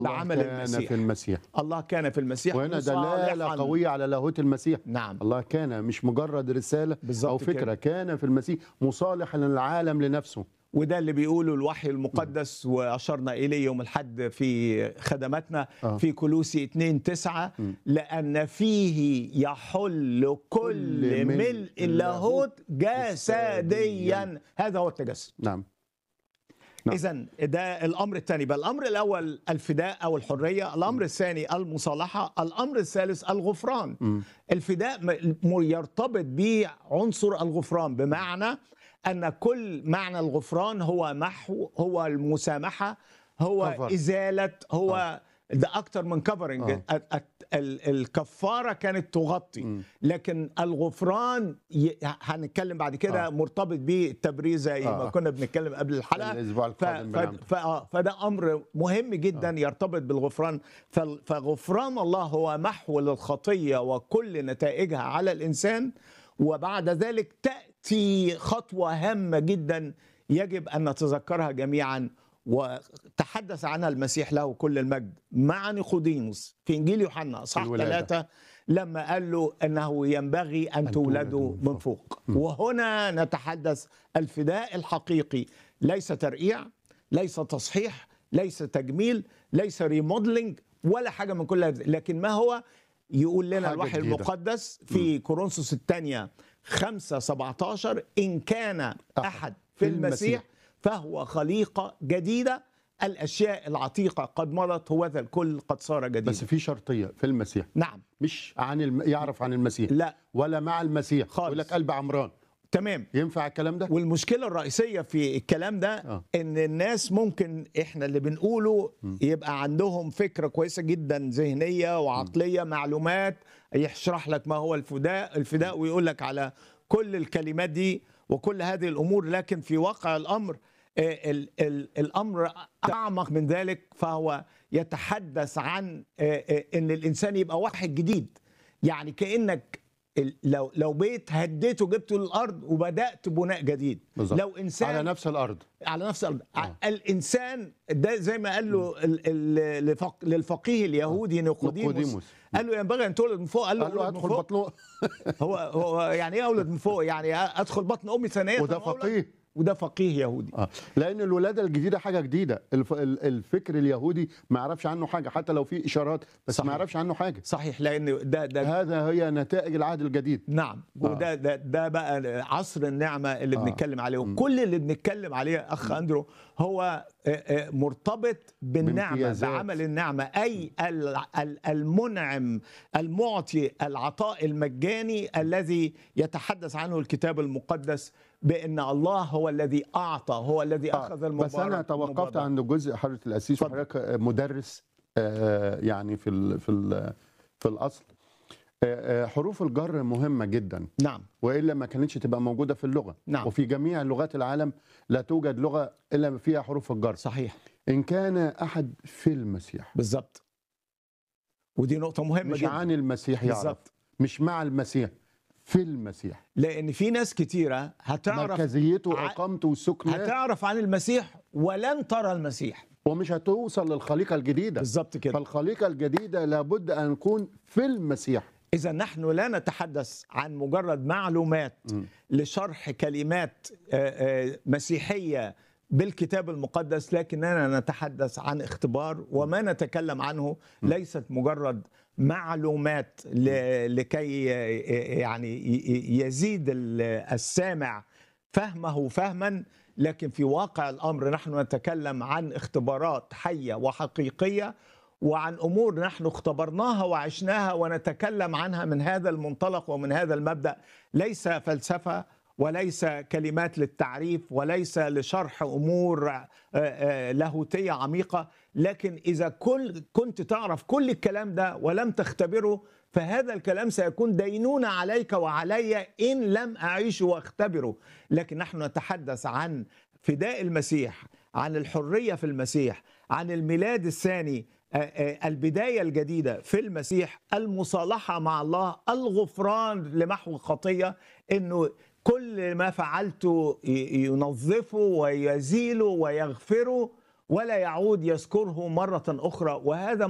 عمل كان المسيح في المسيح الله كان في المسيح وهنا دلاله مصالحاً. قويه على لاهوت المسيح نعم الله كان مش مجرد رساله بالظبط او فكره كده. كان في المسيح مصالحا للعالم لنفسه وده اللي بيقوله الوحي المقدس واشرنا اليه يوم الحد في خدماتنا آه. في كلوسي 2 9 م. لان فيه يحل كل كل ملء ملء اللاهوت جسديا جسدياً. هذا هو التجسد نعم نعم. اذا ده الامر الثاني بل الامر الاول الفداء او الحريه الامر الثاني المصالحه الامر الثالث الغفران م. الفداء م- م- يرتبط به عنصر الغفران بمعنى ان كل معنى الغفران هو محو هو المسامحه هو Cover. ازاله هو ده اكتر من كفرنج آه. الكفاره كانت تغطي م. لكن الغفران ي- هنتكلم بعد كده آه. مرتبط بالتبرير زي ما آه. كنا بنتكلم قبل الحلقه الاسبوع ف... القادم ف... بنعم. ف... آه، فده امر مهم جدا يرتبط بالغفران ف... فغفران الله هو محو للخطيه وكل نتائجها على الانسان وبعد ذلك تاتي خطوه هامه جدا يجب ان نتذكرها جميعا وتحدث عنها المسيح له كل المجد مع نيقوديموس في انجيل يوحنا صح الولادة. ثلاثه لما قال له انه ينبغي ان, أن تولدوا تولدوا من فوق وهنا نتحدث الفداء الحقيقي ليس ترقيع ليس تصحيح ليس تجميل ليس ريموديلنج ولا حاجه من كل هذا لكن ما هو يقول لنا حاجة الوحي جديدة. المقدس في كورنثوس الثانيه 5 17 ان كان احد في في المسيح. المسيح فهو خليقه جديده الاشياء العتيقه قد مضت هو ذا الكل قد صار جديدا بس في شرطيه في المسيح نعم مش عن الم... يعرف عن المسيح لا ولا مع المسيح خالص. يقول لك قلب عمران تمام ينفع الكلام ده والمشكله الرئيسيه في الكلام ده آه. ان الناس ممكن احنا اللي بنقوله يبقى عندهم فكره كويسه جدا ذهنيه وعقليه معلومات يشرح لك ما هو الفداء الفداء ويقول لك على كل الكلمات دي وكل هذه الامور لكن في واقع الامر آه، ال ال الامر اعمق من ذلك فهو يتحدث عن آه، آه، ان الانسان يبقى واحد جديد يعني كانك ال- لو لو بيت هديته جبته للارض وبدات بناء جديد بالظبط. لو انسان على نفس الارض على نفس الارض آه. الانسان ده زي ما قال له ال- ال- لفق- للفقيه اليهودي نيقوديموس نيقوديموس. قال له ينبغي ان تولد من فوق قال له قال له أولد من ادخل فوق بطنه هو هو يعني ايه اولد من فوق يعني ادخل بطن امي ثانيه وده وأولد؟ فقيه وده فقيه يهودي اه لان الولاده الجديده حاجه جديده الف... ال- الفكر اليهودي ما يعرفش عنه حاجه حتى لو في اشارات بس صحيح. ما يعرفش عنه حاجه صحيح لان ده ده هذا هي نتائج العهد الجديد نعم وده ده, ده بقى عصر النعمه اللي آه. بنتكلم عليه وكل اللي بنتكلم عليه اخ اندرو هو آه، آه، مرتبط بالنعمه بامتيازات. بعمل النعمه اي ال- ال- المنعم المعطي العطاء المجاني الذي يتحدث عنه الكتاب المقدس بان الله هو الذي اعطى هو الذي آه، اخذ المبارك بس انا توقفت المبادرة. عند جزء حضره الاسيس اتفضل. وحضرتك مدرس آه، يعني في ال... في ال... في الاصل آه، آه، حروف الجر مهمه جدا نعم والا ما كانتش تبقى موجوده في اللغه نعم. وفي جميع لغات العالم لا توجد لغه الا فيها حروف الجر صحيح ان كان احد في المسيح بالظبط ودي نقطه مهمه مش جدا عن المسيح يعرف بالظبط مش مع المسيح في المسيح لان في ناس كتيره هتعرف مركزيته ع- واقامته وسكنه هتعرف عن المسيح ولن ترى المسيح ومش هتوصل للخليقه الجديده بالظبط كده فالخليقه الجديده لابد ان نكون في المسيح اذا نحن لا نتحدث عن مجرد معلومات م. لشرح كلمات آه، آه، مسيحيه بالكتاب المقدس لكننا نتحدث عن اختبار وما نتكلم عنه ليست مجرد معلومات ل- لكي آه، يعني ي- ي- يزيد ال- السامع فهمه فهما لكن في واقع الامر نحن نتكلم عن اختبارات حيه وحقيقيه وعن امور نحن اختبرناها وعشناها ونتكلم عنها من هذا المنطلق ومن هذا المبدا ليس فلسفه وليس كلمات للتعريف وليس لشرح امور آه، آه، لاهوتيه عميقه لكن اذا كل كنت تعرف كل الكلام ده ولم تختبره فهذا الكلام سيكون دينونة عليك وعلي إن لم أعيش وأختبره لكن نحن نتحدث عن فداء المسيح عن الحرية في المسيح عن الميلاد الثاني آه، آه، البداية الجديدة في المسيح المصالحة مع الله الغفران لمحو الخطية إنه كل ما فعلته ي- ينظفه ويزيله ويغفره ولا يعود يذكره مره اخرى وهذا